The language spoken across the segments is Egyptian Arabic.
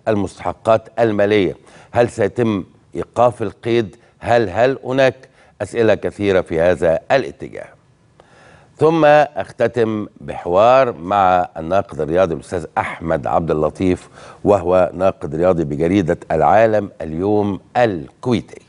المستحقات الماليه هل سيتم ايقاف القيد هل هل هناك اسئله كثيره في هذا الاتجاه ثم اختتم بحوار مع الناقد الرياضي الاستاذ احمد عبد اللطيف وهو ناقد رياضي بجريده العالم اليوم الكويتي.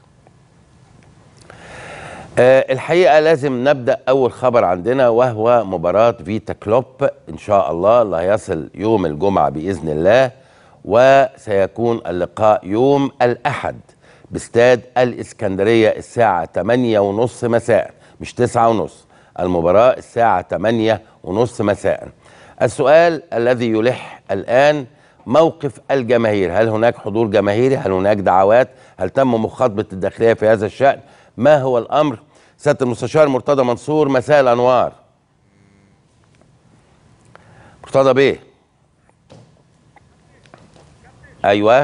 أه الحقيقه لازم نبدا اول خبر عندنا وهو مباراه فيتا كلوب ان شاء الله اللي هيصل يوم الجمعه باذن الله وسيكون اللقاء يوم الاحد باستاد الاسكندريه الساعه 8:30 مساء مش 9:30 المباراة الساعة 8 ونص مساء السؤال الذي يلح الآن موقف الجماهير هل هناك حضور جماهيري هل هناك دعوات هل تم مخاطبة الداخلية في هذا الشأن ما هو الأمر سيادة المستشار مرتضى منصور مساء الأنوار مرتضى بيه أيوه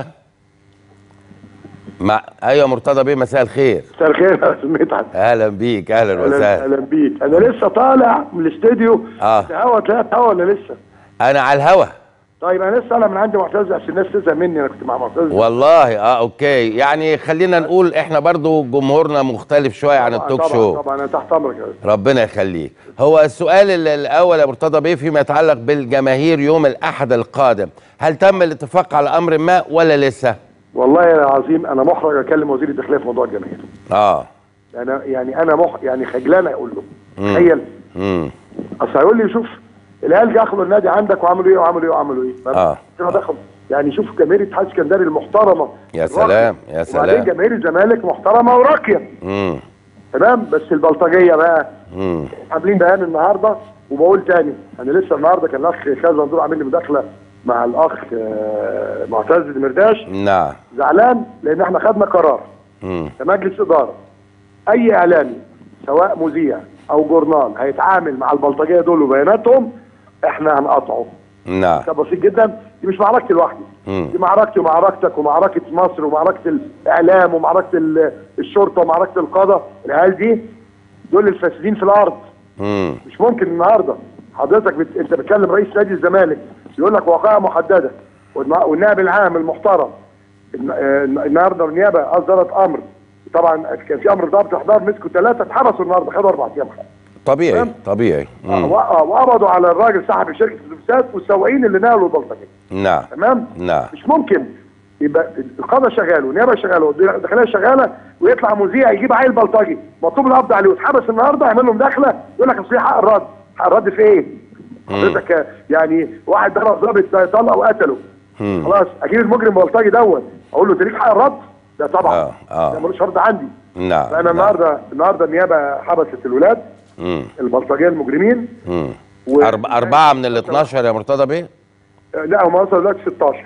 مع ايوه مرتضى بيه مساء الخير مساء الخير يا استاذ مدحت اهلا بيك اهلا اهلا وسهلا اهلا بيك انا لسه طالع من الاستديو آه. هوا طلعت هوا ولا لسه؟ انا على الهوا طيب انا لسه طالع من عندي معتز عشان الناس تزهق مني انا كنت مع معتز والله اه اوكي يعني خلينا نقول احنا برضو جمهورنا مختلف شويه عن التوك طبعا شو طبعا انا تحت امرك يا أستاذ. ربنا يخليك هو السؤال ال- الاول يا مرتضى بيه فيما يتعلق بالجماهير يوم الاحد القادم هل تم الاتفاق على امر ما ولا لسه والله يا عظيم انا محرج اكلم وزير الداخليه في موضوع الجماهير اه انا يعني انا مح يعني خجلان اقول له مم. تخيل امم اصل هيقول لي شوف العيال دخلوا النادي عندك وعملوا ايه وعملوا ايه وعملوا ايه فاهم؟ آه. كده دخلوا يعني شوف جماهير الاتحاد السكندري المحترمه يا الراقية. سلام، يا سلام. وبعدين جماهير الزمالك محترمه وراقيه امم تمام بس البلطجيه بقى امم عاملين بيان النهارده وبقول تاني انا لسه النهارده كان الاخ خالد مندور عامل لي مداخله مع الاخ آه، معتز المرداش نعم زعلان لان احنا خدنا قرار امم كمجلس اداره اي اعلامي سواء مذيع او جورنال هيتعامل مع البلطجيه دول وبياناتهم احنا هنقطعه نعم ده بسيط جدا دي مش معركتي لوحدي مم. دي معركتي ومعركتك ومعركه مصر ومعركه الاعلام ومعركه ال- الشرطه ومعركه القاده العيال دي دول الفاسدين في الارض امم مش ممكن النهارده حضرتك بت... انت بتكلم رئيس نادي الزمالك يقول لك وقائع محدده والنا- والنائب العام المحترم الن- آه، النهارده النيابه اصدرت امر طبعا كان في امر ضابط احضار مسكوا ثلاثه اتحبسوا النهارده خدوا اربع ايام طبيعي تمام. طبيعي آه، مم. وق- وقبضوا على الراجل صاحب شركه الاتوبيسات والسواقين اللي نقلوا البلطجيه نعم تمام نعم مش ممكن يبقى القضاء شغال والنيابه شغاله والداخليه شغاله ويطلع مذيع يجيب عيل بلطجي مطلوب القبض عليه واتحبس النهارده يعمل له مداخله يقول لك اصل في حق الرد حق الرد في ايه؟ حضرتك يعني واحد ضرب ضابط طلق وقتله مم. خلاص اجيب المجرم بلطجي دوت اقول له انت ليك حق الرد؟ ده طبعا آه، آه. ده ملوش رد عندي نعم فانا نعم. النهارده النهارده النيابه حبست الولاد مم. البلطجيه المجرمين مم. و- أرب- أربعة من ال 12 يا مرتضى بيه؟ لا هم وصلوا دلوقتي 16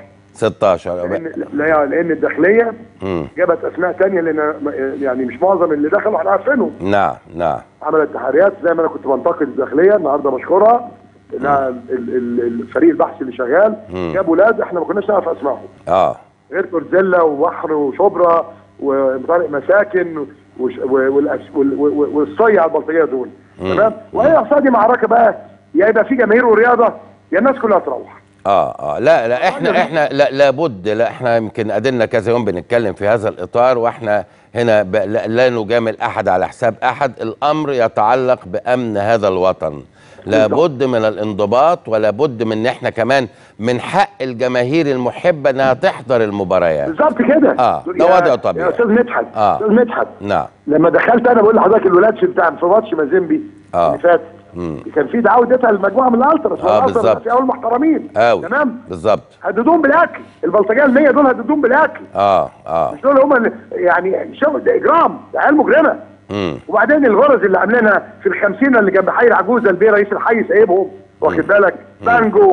16 لان لا- لان الداخليه مم. جابت اسماء تانية لان يعني مش معظم اللي دخلوا احنا عارفينهم نعم نعم عملت تحريات زي ما انا كنت بنتقد الداخليه النهارده بشكرها انها ال- ال- ال- الفريق البحث اللي شغال مم. جاب ولاد احنا ما كناش نعرف اسمائهم اه غير كورزيلا وبحر وشبرا وطارق مساكن وش- و- والأس- وال- و- و- والصيع البلطجيه دول مم. تمام وهي قصادي معركه بقى يا يبقى في جماهير ورياضه يا الناس كلها تروح اه اه لا لا احنا احنا لا لابد لا احنا يمكن قعدنا كذا يوم بنتكلم في هذا الاطار واحنا هنا ب- لا, لا نجامل احد على حساب احد الامر يتعلق بامن هذا الوطن لابد من الانضباط ولابد من ان احنا كمان من حق الجماهير المحبه انها تحضر المباريات بالظبط كده آه، تقول ده يا- وضع طبيعي. يا استاذ مدحت آه. استاذ مدحت نعم لما دخلت انا بقول لحضرتك الولاد في بتاع في ماتش مازيمبي آه. اللي فات مم. كان في دعوه اديتها لمجموعه من الالتراس آه، والألتراس بالظبط. في اول محترمين قوي تمام بالظبط هددوهم بالاكل البلطجيه ال 100 دول هددوهم بالاكل اه اه مش دول هم اللي يعني شو ده اجرام ده عيال مجرمه امم وبعدين الغرز اللي عاملينها في الخمسين اللي جنب حي العجوزه البيه رئيس الحي سايبهم واخد بالك بانجو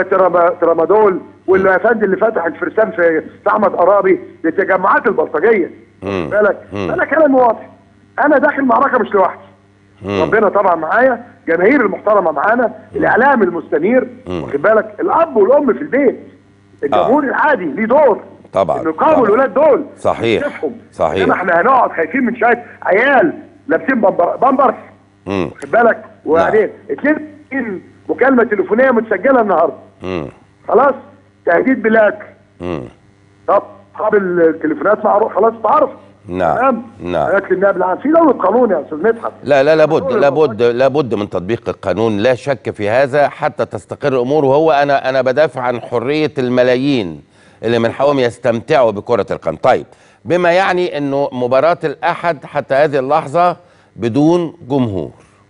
وترامادول والافندي اللي فتح الفرسان في في احمد قرابي لتجمعات البلطجيه مم. واخد بالك مم. انا كلام واضح انا داخل معركه مش لوحدي مم. ربنا طبعا معايا جماهير المحترمه معانا الاعلام المستنير مم. واخد بالك الاب والام في البيت الجمهور العادي ليه دور طبعا، انه يقاوموا طبعا. الولاد دول صحيح. يكشفهم. صحيح. انما احنا هنقعد خايفين من شويه عيال لابسين بمبر بامبرز امم واخد بالك وبعدين اتنين مكالمه تليفونيه متسجله النهارده امم خلاص تهديد بلاك امم طب اصحاب التليفونات معروف خلاص اتعرف نعم تمام نعم لكن النائب العام في دوله قانون يا استاذ مدحت لا لا لابد قانون لابد لابد من تطبيق القانون لا شك في هذا حتى تستقر الامور وهو انا انا بدافع عن حريه الملايين اللي من حقهم يستمتعوا بكره القدم طيب بما يعني انه مباراه الاحد حتى هذه اللحظه بدون جمهور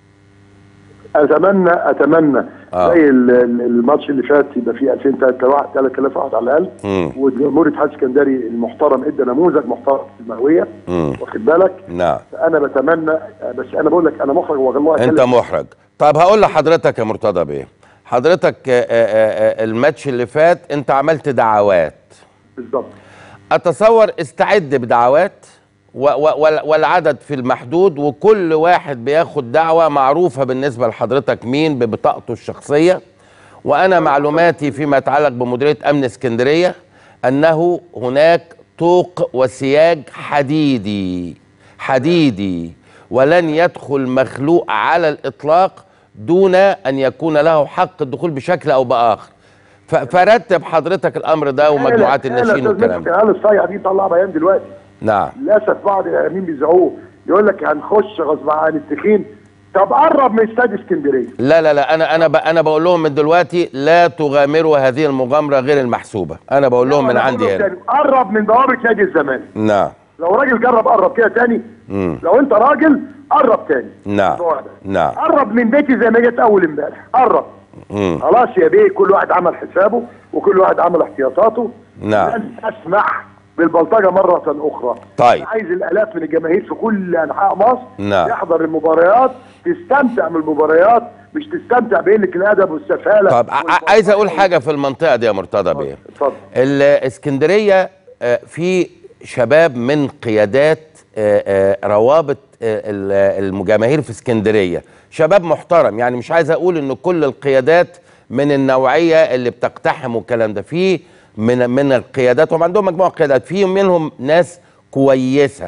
اتمنى اتمنى آه. زي ال- ال- الماتش اللي فات يبقى فيه 2000 3000 واحد على الاقل مم. وجمهور الاتحاد السكندري المحترم ادى نموذج محترم في المئويه مم. واخد بالك نعم انا بتمنى بس انا بقول لك انا مخرج والله انت أتكلم. محرج طب هقول لحضرتك يا مرتضى بيه حضرتك آه، آه، آه، الماتش اللي فات انت عملت دعوات بالظبط اتصور استعد بدعوات و و وال- والعدد في المحدود وكل واحد بياخد دعوة معروفة بالنسبة لحضرتك مين ببطاقته الشخصية وأنا معلوماتي فيما يتعلق بمديرية أمن اسكندرية أنه هناك طوق وسياج حديدي حديدي ولن يدخل مخلوق على الإطلاق دون أن يكون له حق الدخول بشكل أو بآخر ف- فرتب حضرتك الأمر ده ومجموعات الناشئين والكلام ده قال الصايع دي طلع بيان دلوقتي نعم للاسف بعض الاعلاميين بيزعقوه يقول لك هنخش غصب عن التخين طب قرب من استاد اسكندريه لا لا لا انا انا ب- انا بقول لهم من دلوقتي لا تغامروا هذه المغامره غير المحسوبه انا بقول لهم من أنا عندي بقول له هنا تاني، قرب من بوابه نادي الزمالك نعم لو راجل جرب قرب كده تاني مم. لو انت راجل قرب تاني نعم الموضوع ده. نعم قرب من بيتي زي ما جت اول امبارح قرب مم. خلاص يا بيه كل واحد عمل حسابه وكل واحد عمل احتياطاته نعم. لن اسمح بالبلطجه مره اخرى طيب. أنا عايز الالاف من الجماهير في كل انحاء مصر نعم. يحضر المباريات تستمتع من المباريات مش تستمتع بقله الادب والسفاله طب ع- ع- عايز اقول حاجه في المنطقه دي يا مرتضى بيه اتفضل الاسكندريه آه، في شباب من قيادات آه، آه، روابط آه، ال- المجامهير في اسكندريه شباب محترم يعني مش عايز اقول ان كل القيادات من النوعيه اللي بتقتحم والكلام ده في من من القيادات هم عندهم مجموعه قيادات في منهم ناس كويسه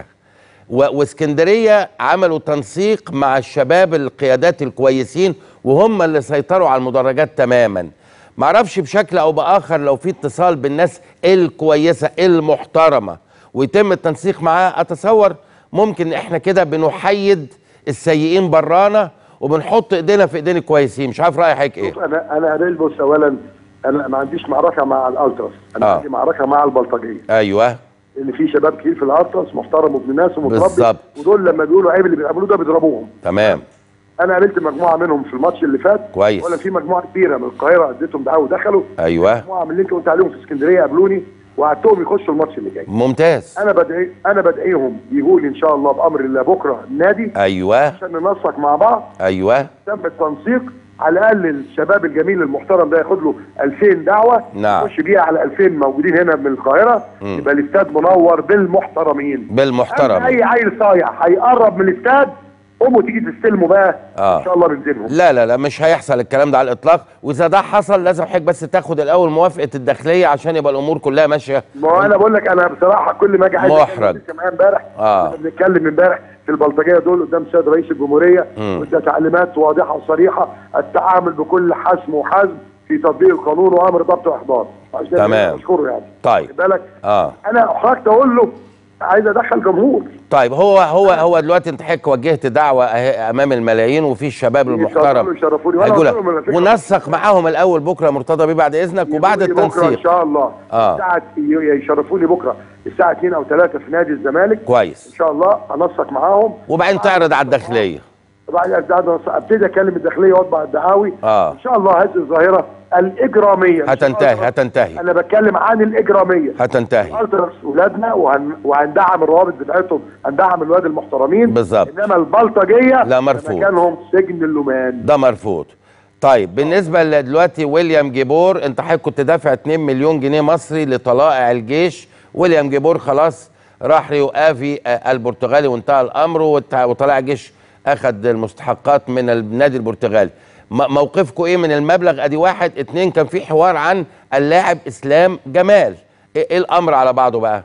و- واسكندريه عملوا تنسيق مع الشباب القيادات الكويسين وهم اللي سيطروا على المدرجات تماما معرفش بشكل او باخر لو في اتصال بالناس الكويسه المحترمه ويتم التنسيق معاه اتصور ممكن احنا كده بنحيد السيئين برانا وبنحط ايدينا في ايدين الكويسين مش عارف راي حضرتك ايه شوف انا انا قابل بص اولا انا ما عنديش معركه مع الالتراس انا آه. عندي معركه مع البلطجيه ايوه لان في شباب كتير في الالتراس محترم وابن ناس ومتربي بالظبط. ودول لما بيقولوا عيب اللي بيعملوه ده بيضربوهم تمام انا قابلت مجموعه منهم في الماتش اللي فات كويس. ولا في مجموعه كبيره من القاهره اديتهم دعوه ودخلوا ايوه مجموعه من اللي انت قلت عليهم في اسكندريه قابلوني وقعدتهم يخشوا الماتش اللي جاي ممتاز انا بدعي انا بدعيهم يجوا لي ان شاء الله بامر الله بكره النادي ايوه عشان ننسق مع بعض ايوه تم التنسيق على الاقل الشباب الجميل المحترم ده ياخد له 2000 دعوه نعم. يخش بيها على 2000 موجودين هنا من القاهره مم. يبقى الاستاد منور بالمحترمين بالمحترم أما اي عيل صايع هيقرب من الاستاد قوموا تيجي تستلموا بقى آه. ان شاء الله بنزلهم لا لا لا مش هيحصل الكلام ده على الاطلاق واذا ده حصل لازم حضرتك بس تاخد الاول موافقه الداخليه عشان يبقى الامور كلها ماشيه ما هو انا بقول لك انا بصراحه كل ما اجي عايز محرج. أتكلم معايا امبارح آه. كنا بنتكلم امبارح في البلطجيه دول قدام السيد رئيس الجمهوريه مم. وادى تعليمات واضحه وصريحه التعامل بكل حسم وحزم في تطبيق القانون وامر ضبط واحضار عشان كده تمام. اشكره يعني طيب. خد بالك اه انا احرجت اقول له عايز ادخل جمهور طيب هو هو هو دلوقتي انت حضرتك وجهت دعوه اهي امام الملايين وفي الشباب يتفضلوا المحترم يشرفوني وأنا هيقول قلت لهم على لك فكرة ونسق معاهم الاول بكره مرتضى بيه بعد اذنك وبعد يجوا لي بكره ان التنسيق شاء الله آه. الساعه يشرفوني بكره الساعه 2 او 3 في نادي الزمالك ان كويس شاء الله انسق معاهم وبعدين تعرض على الداخليه وبعد كده ابتدي اكلم الداخليه واطبع الدعاوي آه. ان شاء الله هذه الظاهره الاجراميه مش هتنتهي الألتراس. هتنتهي انا بتكلم عن الاجراميه هتنتهي التراس ولادنا وهن... وهندعم الروابط بتاعتهم هندعم الواد المحترمين بالظبط. انما البلطجيه لا مرفوض. مكانهم سجن اللومان ده مرفوض طيب بالنسبه لدلوقتي ويليام جيبور انت حضرتك كنت دافع 2 مليون جنيه مصري لطلائع الجيش ويليام جيبور خلاص راح ريو افي آه، البرتغالي وانتهى الامر وت- وطلائع الجيش اخذ المستحقات من النادي البرتغالي م- موقفكم ايه من المبلغ ادي واحد اتنين كان في حوار عن اللاعب اسلام جمال ايه إيه الامر على بعضه بقى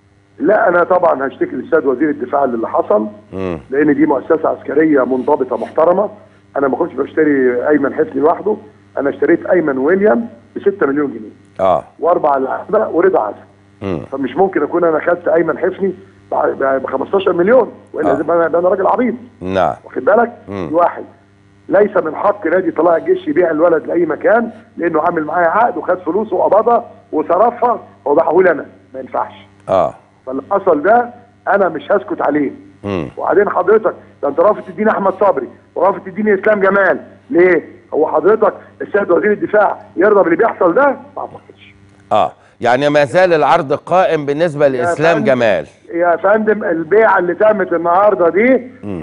لا انا طبعا هشتكي للسيد وزير الدفاع اللي حصل مم. لان دي مؤسسه عسكريه منضبطه محترمه انا ما كنتش بشتري ايمن حفني لوحده انا اشتريت ايمن ويليام ب 6 مليون جنيه اه واربع لعيبه ورضا عزم مم. فمش ممكن اكون انا خدت ايمن حفني ب 15 مليون والا آه. آه. انا أنا راجل عبيط نعم واخد بالك مم. دي واحد ليس من حق نادي طلائع الجيش يبيع الولد لاي مكان لانه عامل معايا عقد وخد فلوسه وقبضها وصرفها وباعه لي انا ما ينفعش اه فاللي حصل ده انا مش هسكت عليه مم. وبعدين حضرتك ده انت رافض تديني احمد صبري ورافض تديني اسلام جمال ليه؟ هو حضرتك السيد وزير الدفاع يرضى باللي بيحصل ده؟ ما اعتقدش اه يعني ما زال العرض قائم بالنسبه لاسلام فندم. جمال يا فندم البيعه اللي تمت النهارده دي مم.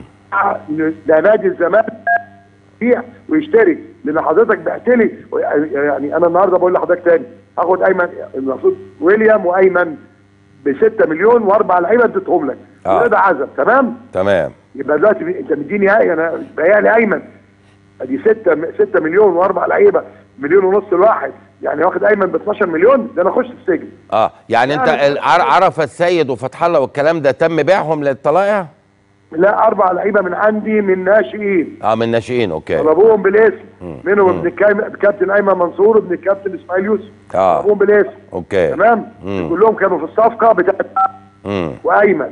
ده نادي الزمالك يبيع ويشتري لان حضرتك بعت لي يعني انا النهارده بقول لحضرتك تاني هاخد ايمن المفروض ويليام وايمن ب 6 مليون واربع لعيبه اديتهم لك آه. وده عزب تمام تمام يبقى دلوقتي انت مديني ايه انا بايع لي ايمن ادي 6 6 مليون واربع لعيبه مليون ونص الواحد يعني واخد ايمن ب 12 مليون ده انا اخش السجن اه يعني انت يعني- العر- عرفه السيد وفتح الله والكلام ده تم بيعهم للطلائع لا اربع لعيبه من عندي من ناشئين اه من ناشئين اوكي طلبوهم بالاسم مم. منهم مم. ابن الكايم- الكابتن ايمن منصور وابن الكابتن اسماعيل يوسف آه. طلبوهم بالاسم اوكي تمام مم. كلهم كانوا في الصفقه بتاعت امم وايمن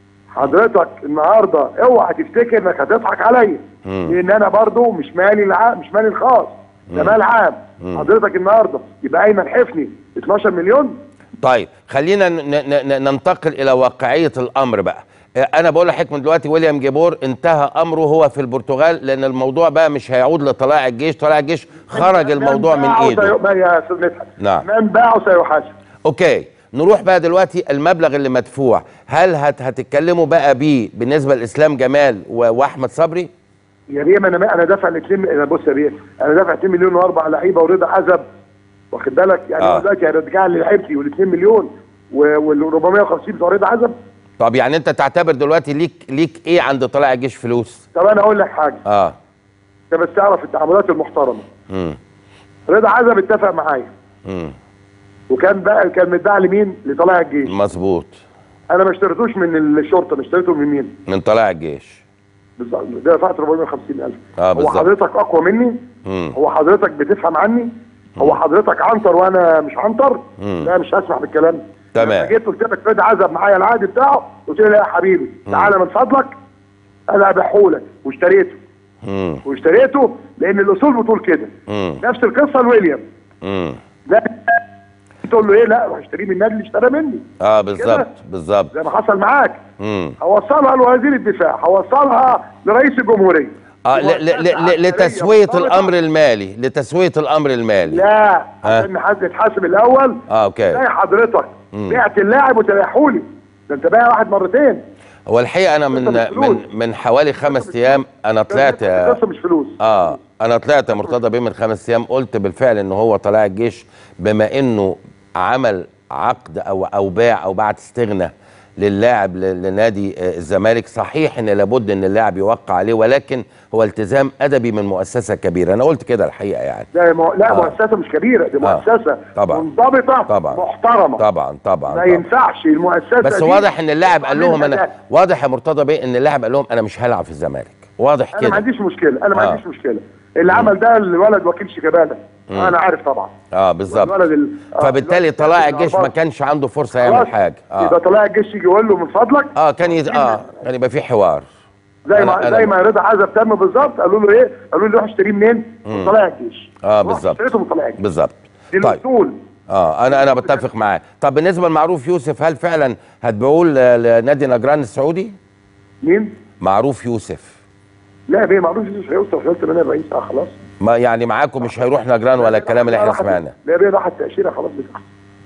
حضرتك النهارده اوعى تفتكر انك هتضحك عليا مم. لان انا برضو مش مالي العام مش مالي الخاص ده مال عام مم. حضرتك النهارده يبقى ايمن حفني 12 مليون طيب خلينا ن- ن- ن- ننتقل الى واقعيه الامر بقى آه، انا بقول لحضرتك من دلوقتي ويليام جيبور انتهى امره هو في البرتغال لان الموضوع بقى مش هيعود لطلائع الجيش طلائع الجيش خرج الموضوع من باعه ايده سي- ما يا استاذ مدحت نعم. من باعه سيحاسب اوكي نروح بقى دلوقتي المبلغ اللي مدفوع هل هت هتتكلموا بقى بيه بالنسبه لاسلام جمال و- واحمد صبري يا بيه ما انا انا دافع الاثنين انا بص يا بيه انا دافع 2 مليون واربع لعيبه ورضا عزب واخد بالك يعني آه. هو دلوقتي هيرجع لي لعيبتي وال 2 مليون وال 450 بتوع رضا عزب طب يعني انت تعتبر دلوقتي ليك ليك ايه عند طلائع الجيش فلوس طب انا اقول لك حاجه اه انت بس تعرف التعاملات المحترمه امم رضا عزب اتفق معايا امم وكان بقى كان متباع لمين؟ لطلائع الجيش مظبوط انا ما اشتريتوش من الشرطه انا اشتريته من مين؟ من طلائع الجيش بالظبط ده دفعت 450000 آه، هو بالظبط. حضرتك اقوى مني؟ امم هو حضرتك بتفهم عني؟ هو حضرتك عنتر وانا مش عنتر؟ مم. لا مش هسمح بالكلام ده. تمام. لما جيت قلت لك رضا عزب معايا العقد بتاعه قلت له لا يا حبيبي تعالى من فضلك انا ابيعهولك واشتريته امم واشتريته لان الاصول بتقول كده امم نفس القصه لويليام امم لا تقول له ايه لا روح اشتريه من النادي اللي اشترى مني اه بالظبط بالظبط زي ما حصل معاك امم هوصلها لوزير الدفاع هوصلها لرئيس الجمهوريه اه ل- ل- ل- ل- لتسويه الامر المالي لتسويه الامر المالي لا ها؟ عشان حد يتحاسب الاول اه اوكي زي حضرتك مم. بعت اللاعب وتريحولي ده انت بايع واحد مرتين هو الحقيقه انا من مش فلوس. من من حوالي خمس ايام انا طلعت يا- القصه مش فلوس اه انا طلعت يا مرتضى بيه من خمس ايام قلت بالفعل ان هو طلع الجيش بما انه عمل عقد او او باع او بعت استغنى للاعب ل- لنادي آه، الزمالك صحيح ان لابد ان اللاعب يوقع عليه ولكن هو التزام ادبي من مؤسسه كبيره انا قلت كده الحقيقه يعني ده مو... لا آه. مؤسسه مش كبيره دي آه. مؤسسه طبعا. منضبطه طبعا. محترمه طبعا طبعا, ما طبعا. ينفعش المؤسسه بس دي واضح ان اللاعب قال لهم عاملها انا ده. واضح يا مرتضى بيه ان اللاعب قال لهم انا مش هلعب في الزمالك واضح انا ما كده عنديش مشكله انا ما آه. عنديش مشكله اللي عمل ده الولد وكيل شيكابالا انا عارف طبعا اه بالظبط الولد ال... آه، فبالتالي الولد طلائع بتاع الجيش ما الأربعة. كانش عنده فرصه يعمل خلاص. حاجه يبقى اه طلائع الجيش يجي يقول له من فضلك اه كان يز... اه كان يبقى في حوار زي أنا- ما أنا- زي ما رضا عزب تم بالظبط قالوا له ايه؟ قالوا له روح اشتريه منين؟ من طلائع الجيش اه رحت بالظبط اشتريته من طلائع الجيش بالظبط دي طيب الاصول اه انا انا بتفق معاه طب بالنسبه لمعروف يوسف هل فعلا هتبيعوه ل- لنادي نجران السعودي مين؟ معروف يوسف لا بيه معروف يوسف هيوصل خلال 48 ساعه خلاص ما يعني معاكم مش هيروح نجران ولا الكلام اللي احنا راحت- سمعناه لا بيه راحت تاشيره خلاص بتاعته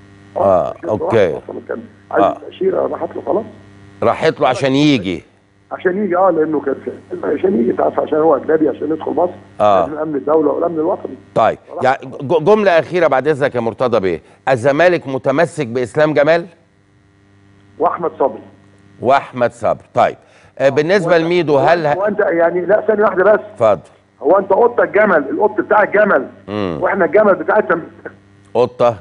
آه، أوكي. عايز آه. تاشيره راحت له خلاص راحت له عشان يجي عشان يجي اه لانه كان في- عشان يجي تعرف عشان هو اجنبي عشان يدخل مصر آه. لازم امن الدوله والامن الوطني طيب يعني ج- جمله اخيره بعد اذنك يا مرتضى بيه الزمالك متمسك باسلام جمال واحمد صبري واحمد صبر طيب آه بالنسبه وأنت- لميدو هل هو انت يعني لا ثانيه واحده بس اتفضل هو انت قطه الجمل القط بتاع الجمل مم. واحنا الجمل بتاعتنا قطه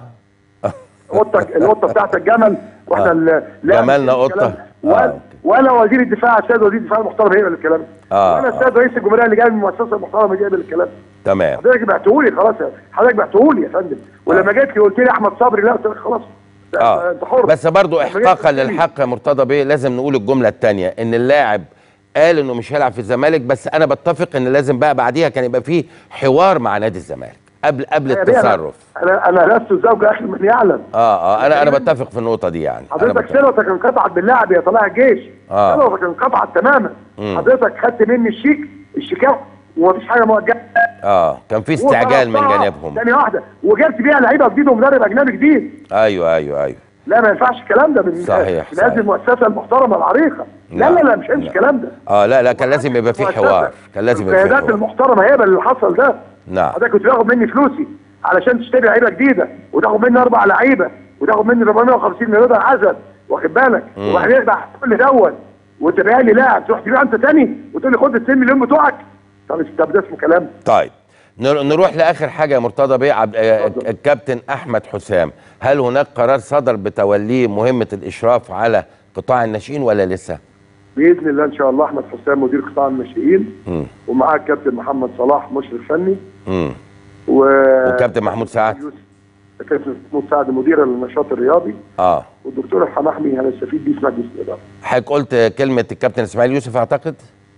قطه القطه بتاعت الجمل واحنا آه. ال- لا جملنا مش الكلام. قطة. ولا, آه. ولا وزير الدفاع السيد وزير الدفاع المحترم هيقبل الكلام ده آه. ولا السيد رئيس الجمهوريه اللي جاي من المؤسسه المحترمه يقبل الكلام ده تمام حضرتك بعتهولي خلاص يا- حضرتك بعتهولي يا فندم ولما جيت لي قلت لي احمد صبري لا قلت لك خلاص اه انت حر بس برضو لما احقاقا جيت تقول لي- للحق يا مرتضى بيه لازم نقول الجمله الثانيه ان اللاعب قال انه مش هيلعب في الزمالك بس انا بتفق ان لازم بقى بعديها كان يبقى فيه حوار مع نادي الزمالك قبل قبل يا بيه، أنا- التصرف انا انا لست زوج اخي من يعلم اه اه انا انا بتفق في النقطه دي يعني أنا حضرتك بتفق. صلتك انقطعت باللاعب يا طلائع الجيش آه. صلتك انقطعت تماما مم. حضرتك خدت مني الشيك الشيكات ومفيش حاجه موجهه اه كان في استعجال من وطلعتها جانبهم ثانيه واحده وجبت بيها لعيبه جديد ومدرب اجنبي جديد ايوه ايوه ايوه لا ما ينفعش الكلام ده من صحيح، من صحيح. هذه المؤسسه المحترمه العريقه لا نعم، لا لا مش هيمشي نعم. الكلام ده اه لا لا كان لازم يبقى في مؤسسة. حوار كان لازم يبقى في القيادات حوار المحترمه هي اللي حصل ده نعم حضرتك كنت تاخد مني فلوسي علشان تشتري لعيبه جديده وتاخد مني اربع لعيبه وتاخد مني 450 رضا عزل واخد بالك وبعدين يرجع كل دوت وتبيع لي لاعب تروح تبيع انت تاني وتقول لي خد ال 2 مليون بتوعك طب طب ده اسمه كلام طيب نر- نروح لاخر حاجه يا مرتضى بيه عبد آه، اتفضل. الكابتن احمد حسام هل هناك قرار صدر بتوليه مهمه الاشراف على قطاع الناشئين ولا لسه باذن الله ان شاء الله احمد حسام مدير قطاع الناشئين مم. ومعاه الكابتن محمد صلاح مشرف فني امم و والكابتن محمود سعد يوسف الكابتن محمود سعد مدير النشاط الرياضي اه والدكتور الحمحمي هنستفيد بيه في مجلس الاداره حضرتك قلت كلمه الكابتن اسماعيل يوسف اعتقد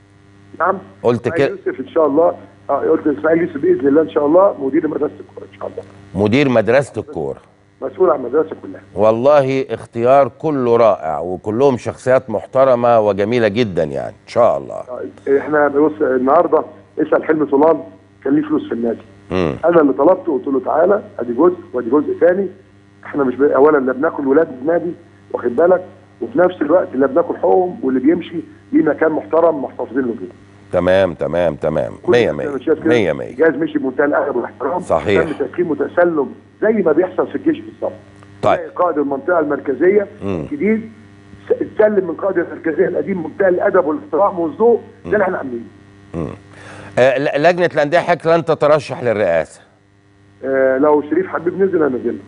نعم قلت اسماعيل كده يوسف ان شاء الله اه قلت اسماعيل يوسف باذن الله ان شاء الله مدير مدرسه الكوره ان شاء الله مدير مدرسه الكوره مسؤول عن المدرسه كلها والله اختيار كله رائع وكلهم شخصيات محترمه وجميله جدا يعني ان شاء الله آه، احنا بص النهارده اسال حلمي طولان كان ليه فلوس في النادي امم انا اللي طلبته قلت له تعالى ادي جزء وادي جزء ثاني احنا مش ب... اولا لا بناكل ولاد النادي واخد بالك وفي نفس الوقت لا بناكل حقوقهم واللي بيمشي ليه مكان محترم محتفظين له فيه تمام تمام تمام كل 100 الناس 100 أنا شايف كده 100 100 الجهاز مشي بمنتهى الادب والاحترام صحيح. تم تسليم وتسلم زي ما بيحصل في الجيش بالظبط طيب. تلاقي قائد المنطقه المركزيه مم. الجديد س- اتسلم من قائد المركزيه القديم منتهى الادب والاحترام والذوق ده اللي احنا عاملينه آه ل- لجنه الانديه حضرتك لن تترشح للرئاسه آه لو شريف حبيب نزل انا نزل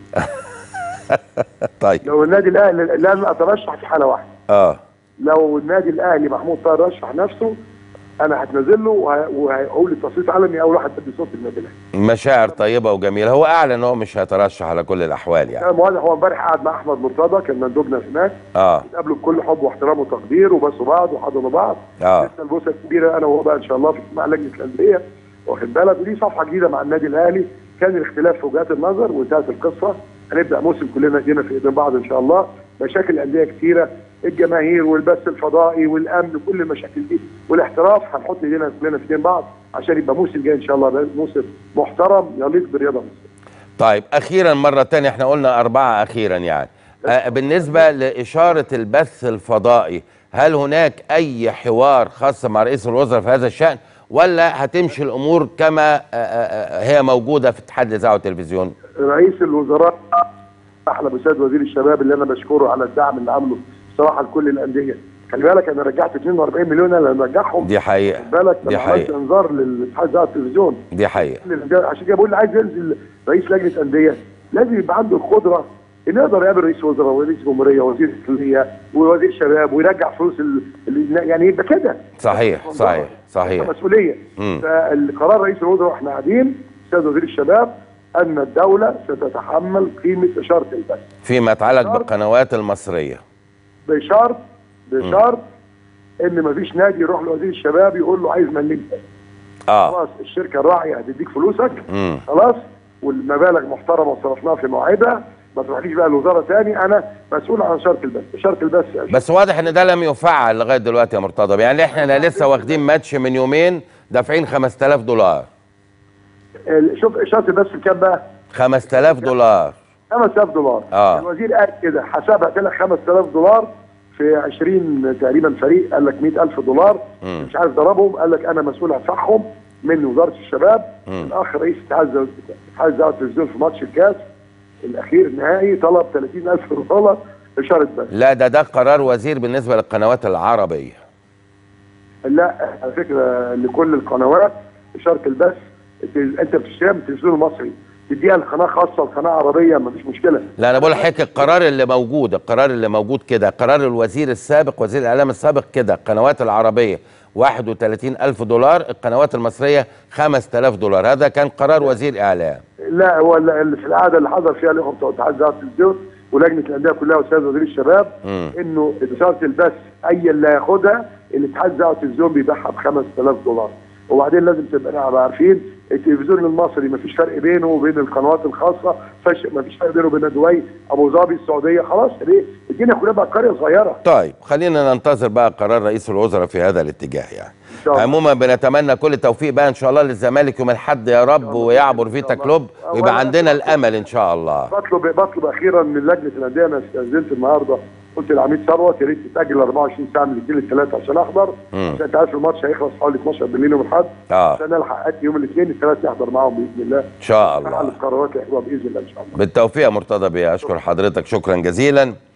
طيب لو النادي الاهلي لازم اترشح في حاله واحده اه لو النادي الاهلي محمود طاهر رشح نفسه انا هتنزل له وه- وهقول التصويت علني اول واحد بدي صوت النادي الاهلي مشاعر طيبه وجميله هو اعلن ان هو مش هيترشح على كل الاحوال يعني كان واضح هو امبارح قعد مع احمد مرتضى كان مندوبنا هناك اه اتقابلوا بكل حب واحترام وتقدير وبسوا بعض وحضنوا بعض آه. لسه البوسه الكبيره انا وهو بقى ان شاء الله في اجتماع لجنه الانديه واخد بالك ودي صفحه جديده مع النادي الاهلي كان الاختلاف في وجهات النظر وانتهت القصه هنبدا موسم كلنا ايدينا في ايدين بعض ان شاء الله مشاكل الانديه كتيره الجماهير والبث الفضائي والامن كل المشاكل دي والاحتراف هنحط ايدينا كلنا في ايدين بعض عشان يبقى موسم جاي ان شاء الله موسم محترم يليق بالرياضه المصريه طيب اخيرا مره تانية احنا قلنا اربعه اخيرا يعني آه بالنسبه لاشاره البث الفضائي هل هناك اي حوار خاص مع رئيس الوزراء في هذا الشان ولا هتمشي الامور كما آه، آه، آه، هي موجوده في اتحاد الاذاعه والتلفزيون رئيس الوزراء احلى بسيد وزير الشباب اللي انا بشكره على الدعم اللي عامله بصراحه لكل الانديه خلي بالك انا رجعت 42 مليون انا اللي مرجعهم دي حقيقه خلي بالك دي انا عملت حقيقه انذار للاتحاد الاذاعه والتلفزيون دي حقيقه كل الأندية- عشان كده بقول اللي عايز ينزل رئيس لجنه انديه لازم يبقى عنده القدره انه يقدر يقابل رئيس وزراء ورئيس جمهوريه ووزير الكليه ووزير شباب ويرجع فلوس ال... ال- يعني يبقى كده صحيح صحيح صحيح مسؤوليه مم. فالقرار رئيس الوزراء واحنا قاعدين استاذ وزير الشباب ان الدوله ستتحمل قيمه اشاره البث فيما يتعلق بالقنوات المصريه بشرط بشرط ان مفيش نادي يروح لوزير الشباب يقول له عايز مليم اه خلاص الشركه الراعيه هتديك فلوسك مم. خلاص والمبالغ محترمه صرفناها في مواعيدها ما تروحليش بقى الوزاره تاني انا مسؤول عن شرط البث شرط البث بس واضح ان ده لم يفعل لغايه دلوقتي يا مرتضى يعني احنا لسه واخدين ماتش من يومين دافعين 5000 دولار ال- شوف شرط البث كام بقى 5000 دولار 5000 دولار آه. الوزير قال كده حسبها طلع 5000 دولار في 20 تقريبا فريق قال لك 100000 دولار مم. مش عارف ضربهم قال لك انا مسؤول ادفعهم من وزاره الشباب مم. الاخ رئيس اتحاد الزو- اتحاد الاذاعه والتلفزيون في ماتش الكاس الاخير النهائي طلب 30000 دولار اشاره بث لا ده ده قرار وزير بالنسبه للقنوات العربيه لا على فكره لكل القنوات اشاره البث التل- انت بتشتريها من التلفزيون المصري تديها لقناه خاصه وقناه عربيه مفيش مشكله لا انا بقول لحضرتك القرار اللي موجود القرار اللي موجود كده قرار الوزير السابق وزير الاعلام السابق كده القنوات العربيه 31000 دولار القنوات المصريه 5000 دولار هذا كان قرار وزير اعلام لا هو ال- اللي في القعده اللي حضر فيها الاخوه بتوع اتحاد الاذاعه والتلفزيون ولجنه الانديه كلها واستاذ وزير الشباب مم. انه اداره البث اي اللي هياخدها الاتحاد زي التلفزيون بيبيعها ب 5000 دولار وبعدين لازم تبقى نبقى عارفين التلفزيون المصري مفيش فرق بينه وبين القنوات الخاصه فش مفيش فرق بينه وبين دبي ابو ظبي السعوديه خلاص ليه الدنيا كلها بقى قريه صغيره طيب خلينا ننتظر بقى قرار رئيس الوزراء في هذا الاتجاه يعني إن شاء الله. عموما بنتمنى كل التوفيق بقى ان شاء الله للزمالك يوم الاحد يا رب الله. ويعبر إن فيتا شاء الله. كلوب ويبقى أولاً- عندنا الامل ان شاء الله بطلب بطلب اخيرا من لجنه الانديه انا استاذنت النهارده قلت للعميد ثروت يا ريت تتاجل 24 ساعه من الجيل الثلاثه عشان احضر مم. عشان انت عارف الماتش هيخلص حوالي 12 بالليل يوم الاحد اه عشان الحق اتي يوم الاثنين الثلاث يحضر معاهم باذن الله ان شاء على الله القرارات اللي هياخدوها باذن الله ان شاء الله بالتوفيق يا مرتضى بيه اشكر حضرتك شكرا جزيلا